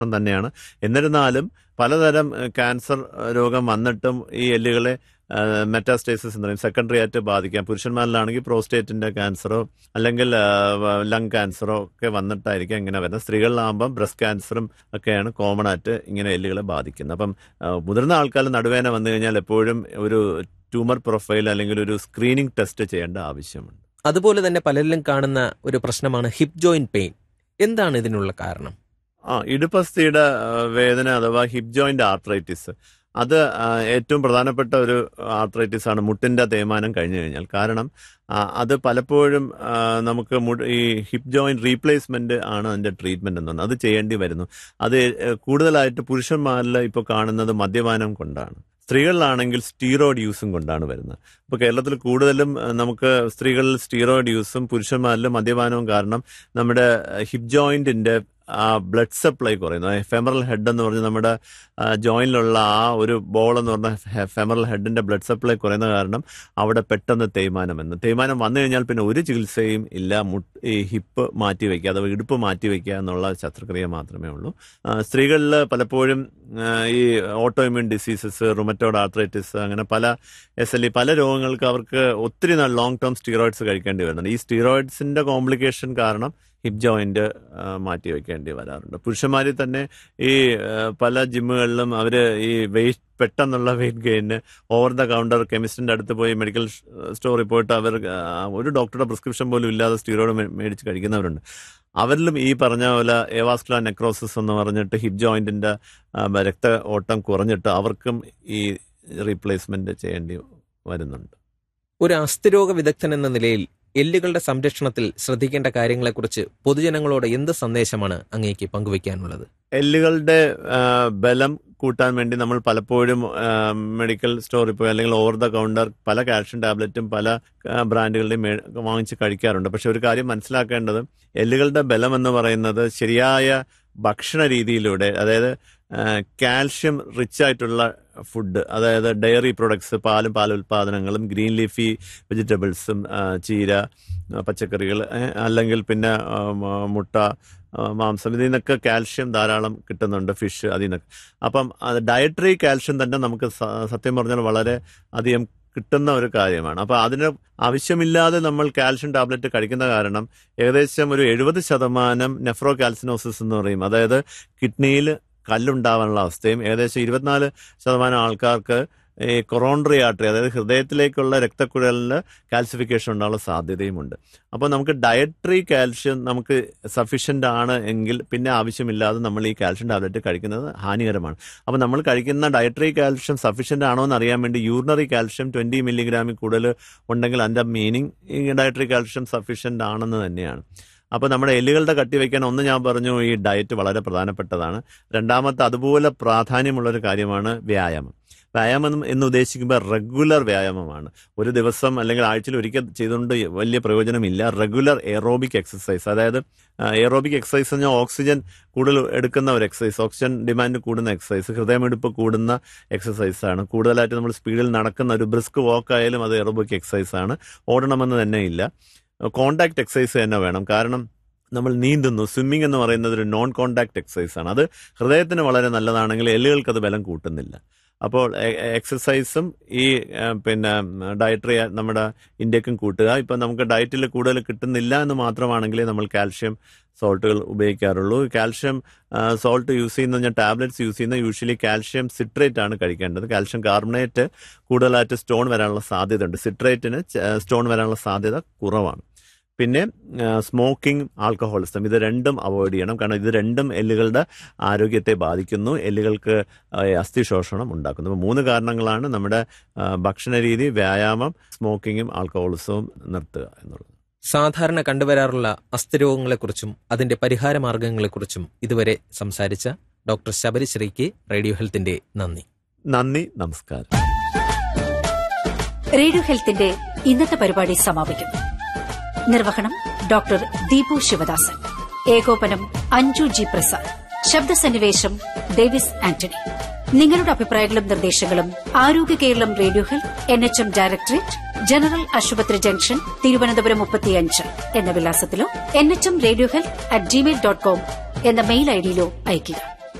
തന്നെയാണ് എന്നിരുന്നാലും പലതരം ഏഹ്, ക്യാൻസർ ഏഹ്, രോഗം വന്നിട്ടും ഈ എല്ലുകളെ മെറ്റാസ്റ്റേസിസ് എന്ന് പറയും സെക്കൻഡറി ആയിട്ട് ബാധിക്കാം പുരുഷന്മാരിലാണെങ്കിൽ പ്രോസ്റ്റേറ്റിന്റെ ക്യാൻസറോ അല്ലെങ്കിൽ ലങ് ക്യാൻസറോ ഒക്കെ വന്നിട്ടായിരിക്കും ഇങ്ങനെ വരുന്നത് സ്ത്രീകളിലാകുമ്പം ബ്രസ്റ്റ് ക്യാൻസറും ഒക്കെയാണ് കോമൺ ആയിട്ട് ഇങ്ങനെ എല്ലുകളെ ബാധിക്കുന്നത് അപ്പം ആ, മുതിർന്ന ആൾക്കാർ നടുവേന വന്നു കഴിഞ്ഞാൽ എപ്പോഴും ഒരു ട്യൂമർ പ്രൊഫൈൽ അല്ലെങ്കിൽ ഒരു സ്ക്രീനിങ് ടെസ്റ്റ് ചെയ്യേണ്ട ആവശ്യമുണ്ട് അതുപോലെ തന്നെ പലരിലും കാണുന്ന ഒരു പ്രശ്നമാണ് ഹിപ്പ് ജോയിന്റ് പെയിൻ എന്താണ് ഇതിനുള്ള കാരണം ആ ഇടുപ്പസ്ഥിയുടെ ആ, വേദന അഥവാ ഹിപ്പ് ജോയിന്റ് ആർത്രൈറ്റിസ് അത് ആ, ഏറ്റവും പ്രധാനപ്പെട്ട ഒരു ആർത്രൈറ്റിസ് ആണ് മുട്ടിന്റെ തേയ്മാനം കഴിഞ്ഞു കഴിഞ്ഞാൽ കാരണം ആ, അത് പലപ്പോഴും ആ, നമുക്ക് മു- ഈ ഹിപ്പ് ജോയിന്റ് റീപ്ലേസ്മെന്റ് ആണ് അതിന്റെ ട്രീറ്റ്മെന്റ് എന്ന് പറയുന്നത് അത് ചെയ്യേണ്ടി വരുന്നു അത് ഏ, കൂടുതലായിട്ട് പുരുഷന്മാരിൽ ഇപ്പോൾ കാണുന്നത് മദ്യപാനം കൊണ്ടാണ് സ്ത്രീകളിലാണെങ്കിൽ സ്റ്റീറോയിഡ് യൂസും കൊണ്ടാണ് വരുന്നത് ഇപ്പോൾ കേരളത്തിൽ കൂടുതലും ആ, നമുക്ക് സ്ത്രീകളിൽ സ്റ്റീറോയിഡ് യൂസും പുരുഷന്മാരിൽ മദ്യപാനവും കാരണം നമ്മുടെ ഹിപ്പ് ജോയിന്റിന്റെ ആ ബ്ലഡ് സപ്ലൈ കുറയുന്നു ഫെമറൽ ഹെഡ് എന്ന് പറഞ്ഞ് നമ്മുടെ ജോയിനിലുള്ള ആ ഒരു ബോൾ എന്ന് പറഞ്ഞ ഫെമറൽ ഹെഡിന്റെ ബ്ലഡ് സപ്ലൈ കുറയുന്ന കാരണം അവിടെ പെട്ടെന്ന് തേയ്മാനം എന്ന് തേയ്മാനം വന്നു കഴിഞ്ഞാൽ പിന്നെ ഒരു ചികിത്സയും ഇല്ല മുട്ട് ഈ ഹിപ്പ് മാറ്റി വയ്ക്കുക അഥവാ ഇടുപ്പ് മാറ്റി വയ്ക്കുക എന്നുള്ള ശസ്ത്രക്രിയ മാത്രമേ ഉള്ളൂ സ്ത്രീകളിൽ പലപ്പോഴും ആ, ഈ auto immune diseases rheumatoid arthritis അങ്ങനെ പല എസ് എൽ ഇ പല രോഗങ്ങൾക്ക് അവർക്ക് ഒത്തിരി നാൾ ലോങ് ടേം സ്റ്റീറോയിഡ്സ് കഴിക്കേണ്ടി വരുന്നുണ്ട് ഈ സ്റ്റീറോയിഡ്സിന്റെ കോംപ്ലിക്കേഷൻ കാരണം ഹിപ്പ് ജോയിന്റ് മാറ്റി വെക്കേണ്ടി വരാറുണ്ട് പുരുഷന്മാരിൽ തന്നെ ഈ ആ, പല ജിമ്മുകളിലും അവർ ഈ വെയിറ്റ് പെട്ടെന്നുള്ള weight gain over the counter കെമിസ്റ്റിന്റെ അടുത്ത് പോയി മെഡിക്കൽ സ്റ്റോറിൽ പോയിട്ട് അവർ ആ, ഒരു ഡോക്ടറുടെ പ്രിസ്ക്രിപ്ഷൻ പോലും ഇല്ലാതെ സ്റ്റീറോയിഡ് മേ- മേടിച്ച് കഴിക്കുന്നവരുണ്ട് അവരിലും ഈ പറഞ്ഞ പോലെ എവാസ്കുലർ നെക്രോസിസ് എന്ന് പറഞ്ഞിട്ട് ഹിപ്പ് ജോയിന്റിന്റെ ആ, രക്ത ഓട്ടം കുറഞ്ഞിട്ട് അവർക്കും ഈ റീപ്ലേസ്മെന്റ് ചെയ്യേണ്ടി വരുന്നുണ്ട് ഒരു അസ്ഥിരോഗ വിദഗ്ധൻ എന്ന നിലയിൽ എല്ലുകളുടെ സംരക്ഷണത്തിൽ ശ്രദ്ധിക്കേണ്ട കാര്യങ്ങളെക്കുറിച്ച് പൊതുജനങ്ങളോട് എന്ത് സന്ദേശമാണ് അങ്ങേക്ക് പങ്കുവയ്ക്കാനുള്ളത് എല്ലുകളുടെ ആ, ബലം കൂട്ടാൻ വേണ്ടി നമ്മൾ പലപ്പോഴും ആ, മെഡിക്കൽ സ്റ്റോറിൽ പോയി അല്ലെങ്കിൽ ഓവർ ദ കൗണ്ടർ പല കാൽഷ്യം ടാബ്ലറ്റും പല ആ, ബ്രാൻഡുകളുടെയും മേ- വാങ്ങിച്ച് കഴിക്കാറുണ്ട് പക്ഷെ ഒരു കാര്യം മനസ്സിലാക്കേണ്ടത് എല്ലുകളുടെ ബലം എന്ന് പറയുന്നത് ശരിയായ ഭക്ഷണ രീതിയിലൂടെ അതായത് കാൽഷ്യം റിച്ച് ആയിട്ടുള്ള ഫുഡ് അതായത് ഡയറി പ്രൊഡക്ട്സ് പാലും പാൽ ഉൽപ്പാദനങ്ങളും ഗ്രീൻ ലീഫി വെജിറ്റബിൾസും ചീര ആ, പച്ചക്കറികൾ ഏ, അല്ലെങ്കിൽ പിന്നെ ആ, മ- മുട്ട ആ, മാംസം ഇതിൽ നിന്നൊക്കെ കാൽഷ്യം ധാരാളം കിട്ടുന്നുണ്ട് ഫിഷ് അതിൽ നിന്നൊക്കെ അപ്പം അത് ഡയറ്ററി കാൽഷ്യം തന്നെ നമുക്ക് സ- സത്യം പറഞ്ഞാൽ വളരെ അധികം കിട്ടുന്ന ഒരു കാര്യമാണ് അപ്പോൾ അതിന് ആവശ്യമില്ലാതെ നമ്മൾ കാൽഷ്യം ടാബ്ലറ്റ് കഴിക്കുന്ന കാരണം ഏകദേശം ഒരു എഴുപത് ശതമാനം നെഫ്രോ കാൽസിനോസിസ് എന്ന് പറയും അതായത് കിഡ്നിയിൽ കല്ലുണ്ടാവാനുള്ള അവസ്ഥയും ഏകദേശം ഇരുപത്തിനാല് ശതമാനം ആൾക്കാർക്ക് ഈ കൊറോണ്ടറി ആർട്ടറി അതായത് ഹൃദയത്തിലേക്കുള്ള രക്തക്കുഴലിൽ കാൽസിഫിക്കേഷൻ ഉണ്ടാകാനുള്ള സാധ്യതയുമുണ്ട് അപ്പോൾ നമുക്ക് ഡയറ്ററി കാൽഷ്യം നമുക്ക് സഫീഷ്യൻ്റ് ആണ് എങ്കിൽ പിന്നെ ആവശ്യമില്ലാതെ നമ്മൾ ഈ കാൽഷ്യം ടാബ്ലറ്റ് കഴിക്കുന്നത് ഹാനികരമാണ് അപ്പോൾ നമ്മൾ കഴിക്കുന്ന ഡയറ്ററി കാൽഷ്യം സഫീഷ്യൻ്റ് ആണോ എന്ന് അറിയാൻ വേണ്ടി യൂറിനറി കാൽഷ്യം ട്വൻറ്റി മില്ലിഗ്രാമിൽ കൂടുതൽ ഉണ്ടെങ്കിൽ അതിൻ്റെ മീനിങ് ഈ ഡയറ്ററി കാൽഷ്യം സഫീഷ്യൻ്റ് ആണെന്ന് തന്നെയാണ് അപ്പോൾ നമ്മുടെ എല്ലുകളുടെ കട്ടി വയ്ക്കാൻ ഒന്ന് ഞാൻ പറഞ്ഞു ഈ ഡയറ്റ് വളരെ പ്രധാനപ്പെട്ടതാണ് രണ്ടാമത്തെ അതുപോലെ പ്രാധാന്യമുള്ളൊരു കാര്യമാണ് വ്യായാമം വ്യായാമം എന്ന് ഉദ്ദേശിക്കുമ്പോൾ റെഗുലർ വ്യായാമമാണ് ഒരു ദിവസം അല്ലെങ്കിൽ ആഴ്ചയിൽ ഒരിക്കൽ ചെയ്തുകൊണ്ട് വലിയ പ്രയോജനമില്ല റെഗുലർ എയറോബിക് എക്സസൈസ് അതായത് എയറോബിക് എക്സസൈസ് എന്ന് പറഞ്ഞാൽ ഓക്സിജൻ കൂടുതൽ എടുക്കുന്ന ഒരു എക്സസൈസ് ഓക്സിജൻ ഡിമാൻഡ് കൂടുന്ന എക്സസൈസ് ഹൃദയമെടുപ്പ് കൂടുന്ന എക്സസൈസ് ആണ് കൂടുതലായിട്ട് നമ്മൾ സ്പീഡിൽ നടക്കുന്ന ഒരു ബ്രിസ്ക് വാക്ക് ആയാലും അത് എയറോബിക് എക്സസൈസ് ആണ് ഓടണമെന്ന് തന്നെ ഇല്ല കോണ്ടാക്ട് എക്സസൈസ് തന്നെ വേണം കാരണം നമ്മൾ നീന്തുന്നു സ്വിമ്മിംഗ് എന്ന് പറയുന്നത് ഒരു നോൺ കോണ്ടാക്ട് എക്സസൈസ് ആണ് അത് ഹൃദയത്തിന് വളരെ നല്ലതാണെങ്കിൽ എല്ലുകൾക്ക് അത് ബലം കൂട്ടുന്നില്ല അപ്പോൾ എ- എക്സസൈസും ഈ ആ, പിന്നെ ഡയറ്ററി നമ്മുടെ ഇന്ത്യക്കും കൂട്ടുക ഇപ്പം നമുക്ക് ഡയറ്റിൽ കൂടുതൽ കിട്ടുന്നില്ല എന്ന് മാത്രമാണെങ്കിലേ നമ്മൾ കാൽഷ്യം സോൾട്ടുകൾ ഉപയോഗിക്കാറുള്ളൂ കാൽഷ്യം സോൾട്ട് യൂസ് ചെയ്യുന്ന പറഞ്ഞാൽ ടാബ്ലറ്റ്സ് യൂസ് ചെയ്യുന്ന യൂഷ്വലി കാൽഷ്യം സിട്രേറ്റ് ആണ് കഴിക്കേണ്ടത് കാൽഷ്യം കാർബണേറ്റ് കൂടുതലായിട്ട് സ്റ്റോൺ വരാനുള്ള സാധ്യതയുണ്ട് സിട്രേറ്റിന് സ്റ്റോൺ വരാനുള്ള സാധ്യത കുറവാണ് പിന്നെ സ്മോക്കിംഗ് ആൽക്കഹോളിസം ഇത് രണ്ടും അവോയ്ഡ് ചെയ്യണം കാരണം ഇത് രണ്ടും എല്ലുകളുടെ ആരോഗ്യത്തെ ബാധിക്കുന്നു എല്ലുകൾക്ക് ആ, അസ്ഥിശോഷണം ഉണ്ടാക്കുന്നു അപ്പോൾ മൂന്ന് കാരണങ്ങളാണ് നമ്മുടെ ആ, ഭക്ഷണ രീതി വ്യായാമം സ്മോക്കിങ്ങും ആൽക്കഹോളിസവും നിർത്തുക എന്നുള്ളത് സാധാരണ കണ്ടുവരാറുള്ള അസ്ഥിരോഗങ്ങളെക്കുറിച്ചും അതിന്റെ പരിഹാര മാർഗങ്ങളെക്കുറിച്ചും ഇതുവരെ സംസാരിച്ച ഡോക്ടർ ശബരി ശ്രീക്ക് റേഡിയോ ഹെൽത്തിന്റെ നന്ദി നന്ദി നമസ്കാരം റേഡിയോ ഹെൽത്തിന്റെ ഇന്നത്തെ പരിപാടി സമാപിക്കുന്നു നിർവഹണം ഡോക്ടർ ദീപു ശിവദാസൻ ഏകോപനം അഞ്ജു ജി പ്രസാദ് ശബ്ദസന്നിവേശം ഡേവിസ് ആന്റണി നിങ്ങളുടെ അഭിപ്രായങ്ങളും നിർദ്ദേശങ്ങളും Arogya Keralam radio health N H M directorate general ആശുപത്രി ജംഗ്ഷൻ തിരുവനന്തപുരം മുപ്പത്തിയഞ്ച് എന്ന വിലാസത്തിലോ N H M radio health at Gmail dot com എന്ന മെയിൽ ഐഡിയിലോ അയയ്ക്കുക